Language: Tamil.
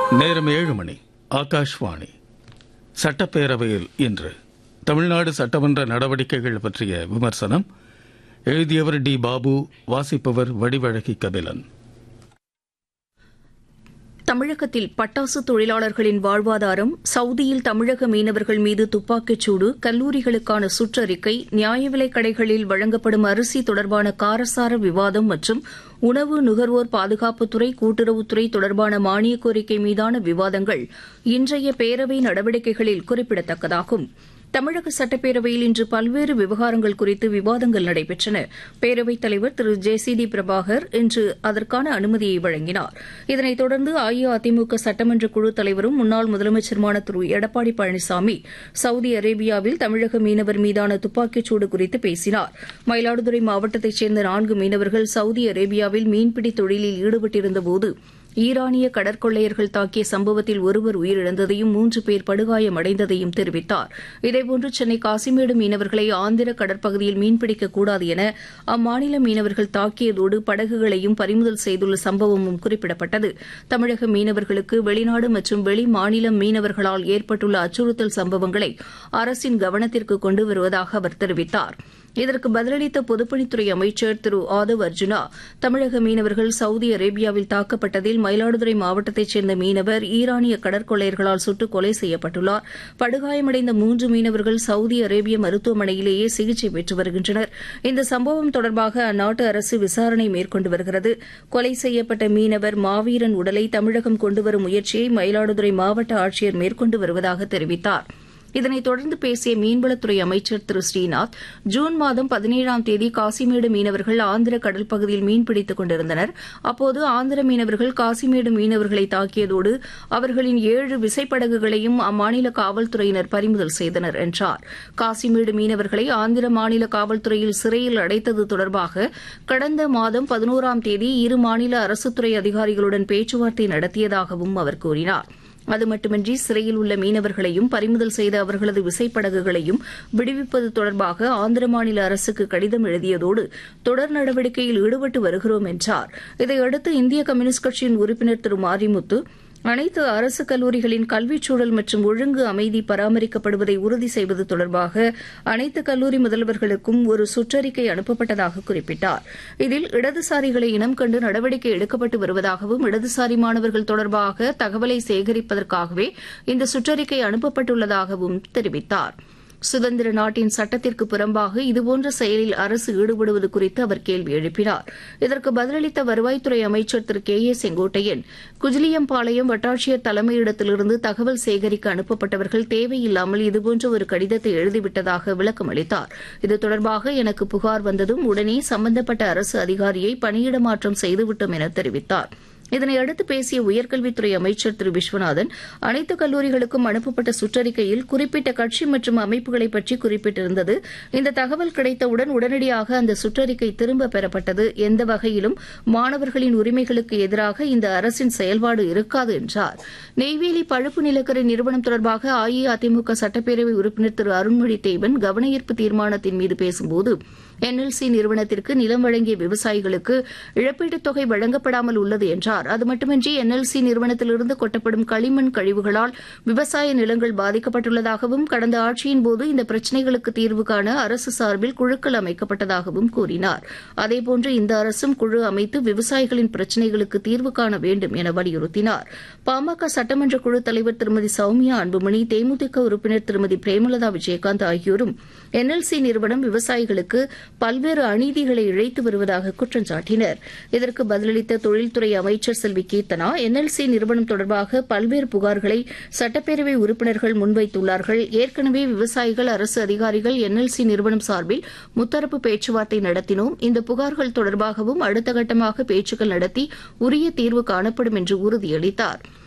நேரம் ஏழு மணி ஆகாஷ்வாணி சட்டப்பேரவையில் இன்று தமிழ்நாடு சட்டமன்ற நடவடிக்கைகள் பற்றிய விமர்சனம் எழுதியவர் டி பாபு வாசிப்பவர் வடிவழகி கபிலன் தமிழகத்தில் பட்டாசு தொழிலாளர்களின் வாழ்வாதாரம் சவுதியில் தமிழக மீனவர்கள் மீது துப்பாக்கிச்சூடு கல்லூரிகளுக்கான சுற்றறிக்கை நியாய விலைக் கடைகளில் வழங்கப்படும் அரிசி தொடர்பான காரசார விவாதம் மற்றும் உணவு நுகர்வோர் பாதுகாப்புத்துறை கூட்டுறவுத்துறை தொடர்பான மானியக் கோரிக்கை மீதான விவாதங்கள் இன்றைய பேரவை நடவடிக்கைகளில் குறிப்பிடத்தக்கதாகும் தமிழக சட்டப்பேரவையில் இன்று பல்வேறு விவகாரங்கள் குறித்து விவாதங்கள் நடைபெற்றன பேரவைத் தலைவர் திரு ஜே சி டி பிரபாகர் இன்று அதற்கான அனுமதியை வழங்கினார் இதனைத் தொடர்ந்து அஇஅதிமுக சட்டமன்ற குழு தலைவரும் முன்னாள் முதலமைச்சருமான திரு எடப்பாடி பழனிசாமி சவுதி அரேபியாவில் தமிழக மீனவர் மீதான துப்பாக்கிச்சூடு குறித்து பேசினார் மயிலாடுதுறை மாவட்டத்தைச் சேர்ந்த நான்கு மீனவர்கள் சவுதி அரேபியாவில் மீன்பிடி தொழிலில் ஈடுபட்டிருந்தபோது ஈரானிய கடற்கொள்ளையர்கள் தாக்கிய சம்பவத்தில் ஒருவர் உயிரிழந்ததையும் மூன்று பேர் படுகாயமடைந்ததையும் தெரிவித்தார் இதேபோன்று சென்னை காசிமேடு மீனவர்களை ஆந்திர கடற்பகுதியில் மீன்பிடிக்கக்கூடாது என அம்மாநில மீனவர்கள் தாக்கியதோடு படகுகளையும் பறிமுதல் செய்துள்ள சம்பவமும் குறிப்பிடப்பட்டது தமிழக மீனவர்களுக்கு வெளிநாடு மற்றும் வெளி மாநில மீனவர்களால் ஏற்பட்டுள்ள அச்சுறுத்தல் சம்பவங்களை அரசின் கவனத்திற்கு கொண்டு வருவதாக அவர் தெரிவித்தார் இதற்கு பதிலளித்த பொதுப்பணித்துறை அமைச்சர் திரு ஆதவ் அர்ஜுனா தமிழக மீனவர்கள் சவுதி அரேபியாவில் தாக்கப்பட்டதில் மயிலாடுதுறை மாவட்டத்தைச் சேர்ந்த மீனவர் ஈரானிய கடற்கொள்ளையர்களால் சுட்டுக் கொலை செய்யப்பட்டுள்ளார் படுகாயமடைந்த மூன்று மீனவர்கள் சவுதி அரேபிய மருத்துவமனையிலேயே சிகிச்சை பெற்று வருகின்றனர் இந்த சம்பவம் தொடர்பாக அந்நாட்டு அரசு விசாரணை மேற்கொண்டு வருகிறது கொலை செய்யப்பட்ட மீனவர் மாவீரன் உடலை தமிழகம் கொண்டுவரும் முயற்சியை மயிலாடுதுறை மாவட்ட ஆட்சியர் மேற்கொண்டு வருவதாக தெரிவித்தாா் இதனைத் தொடர்ந்து பேசிய மீன்வளத்துறை அமைச்சர் திரு ஸ்ரீநாத் ஜூன் மாதம் பதினேழாம் தேதி காசிமேடு மீனவர்கள் ஆந்திர கடல் பகுதியில் மீன்பிடித்துக் கொண்டிருந்தனர் அப்போது ஆந்திர மீனவர்கள் காசிமேடு மீனவர்களை தாக்கியதோடு அவர்களின் ஏழு விசைப்படகுகளையும் அம்மாநில காவல்துறையினர் பறிமுதல் செய்தனர் என்றார் காசிமேடு மீனவர்களை ஆந்திர மாநில காவல்துறையில் சிறையில் அடைத்தது தொடர்பாக கடந்த மாதம் பதினோராம் தேதி இரு மாநில அரசுத்துறை அதிகாரிகளுடன் பேச்சுவார்த்தை நடத்தியதாகவும் அவர் கூறினார் அது மட்டுமின்றி சிறையில் உள்ள மீனவர்களையும் பறிமுதல் செய்த அவர்களது விசைப்படகுகளையும் விடுவிப்பது தொடர்பாக ஆந்திர மாநில அரசுக்கு கடிதம் எழுதியதோடு தொடர் நடவடிக்கையில் ஈடுபட்டு வருகிறோம் என்றார் இதையடுத்து இந்திய கம்யூனிஸ்ட் கட்சியின் உறுப்பினர் திரு மாரிமுத்து அனைத்து அரசு கல்லூரிகளின் கல்விச் சூழல் மற்றும் ஒழுங்கு அமைதி பராமரிக்கப்படுவதை உறுதி செய்வது தொடர்பாக அனைத்து கல்லூரி முதல்வர்களுக்கும் ஒரு சுற்றறிக்கை அனுப்பப்பட்டதாக குறிப்பிட்டார் இதில் இடதுசாரிகளை இனம் கண்டு நடவடிக்கை எடுக்கப்பட்டு வருவதாகவும் இடதுசாரி மாணவர்கள் தொடர்பாக தகவலை சேகரிப்பதற்காகவே இந்த சுற்றறிக்கை அனுப்பப்பட்டுள்ளதாகவும் தெரிவித்தாா் சுதந்திர நாட்டின் சட்டத்திற்கு புறம்பாக இதுபோன்ற செயலில் அரசு ஈடுபடுவது குறித்து அவர் கேள்வி எழுப்பினார் இதற்கு பதிலளித்த வருவாய்த்துறை அமைச்சர் திரு கே ஏ செங்கோட்டையன் குஜிலியம்பாளையம் வட்டாட்சியர் தலைமையிடத்திலிருந்து தகவல் சேகரிக்க அனுப்பப்பட்டவர்கள் தேவையில்லாமல் இதுபோன்ற ஒரு கடிதத்தை எழுதிவிட்டதாக விளக்கம் அளித்தார் இது தொடர்பாக எனக்கு புகார் வந்ததும் உடனே சம்பந்தப்பட்ட அரசு அதிகாரியை பணியிட மாற்றம் செய்துவிட்டோம் என தெரிவித்தாா் இதனையடுத்து பேசிய உயர்கல்வித்துறை அமைச்சர் திரு விஸ்வநாதன் அனைத்து கல்லூரிகளுக்கும் அனுப்பப்பட்ட சுற்றறிக்கையில் குறிப்பிட்ட கட்சி மற்றும் அமைப்புகளை பற்றி குறிப்பிட்டிருந்தது இந்த தகவல் கிடைத்தவுடன் உடனடியாக அந்த சுற்றறிக்கை திரும்ப பெறப்பட்டது எந்த வகையிலும் மாணவர்களின் உரிமைகளுக்கு எதிராக இந்த அரசின் செயல்பாடு இருக்காது என்றார் நெய்வேலி பழுப்பு நிலக்கரி நிறுவனம் தொடர்பாக அஇஅதிமுக சட்டப்பேரவை உறுப்பினர் திரு அருண்மொழி தேவன் கவனஈர்ப்பு தீர்மானத்தின் மீது பேசும்போது என்எல்சி நிறுவனத்திற்கு நிலம் வழங்கிய விவசாயிகளுக்கு இழப்பீட்டுத் தொகை வழங்கப்படாமல் உள்ளது என்றார் அது மட்டுமின்றி என்எல்சி நிறுவனத்திலிருந்து கொட்டப்படும் களிமண் கழிவுகளால் விவசாய நிலங்கள் பாதிக்கப்பட்டுள்ளதாகவும் கடந்த ஆட்சியின் போது இந்த பிரச்சினைகளுக்கு தீர்வு காண அரசு சார்பில் குழுக்கள் அமைக்கப்பட்டதாகவும் கூறினார் அதேபோன்று இந்த அரசும் குழு அமைத்து விவசாயிகளின் பிரச்சினைகளுக்கு தீர்வு காண வேண்டும் என வலியுறுத்தினார் பாமக சட்டமன்ற குழு தலைவர் திருமதி சௌமியா அன்புமணி தேமுதிக உறுப்பினர் திருமதி பிரேமலதா விஜயகாந்த் ஆகியோரும் என்எல்சி நிறுவனம் விவசாயிகளுக்கு பல்வேறு அநீதிகளை இழைத்து வருவதாக குற்றம் சாட்டினர் இதற்கு பதிலளித்த தொழில்துறை அமைச்சர் செல்வி கீர்த்தனா என்எல்சி நிறுவனம் தொடர்பாக பல்வேறு புகார்களை சட்டப்பேரவை உறுப்பினர்கள் முன்வைத்துள்ளார்கள் ஏற்கனவே விவசாயிகள் அரசு அதிகாரிகள் என்எல்சி நிறுவனம் சார்பில் முத்தரப்பு பேச்சுவார்த்தை நடத்தினோம் இந்த புகார்கள் தொடர்பாகவும் அடுத்த கட்டமாக பேச்சுக்கள் நடத்தி உரிய தீர்வு காணப்படும் என்று உறுதியளித்தாா்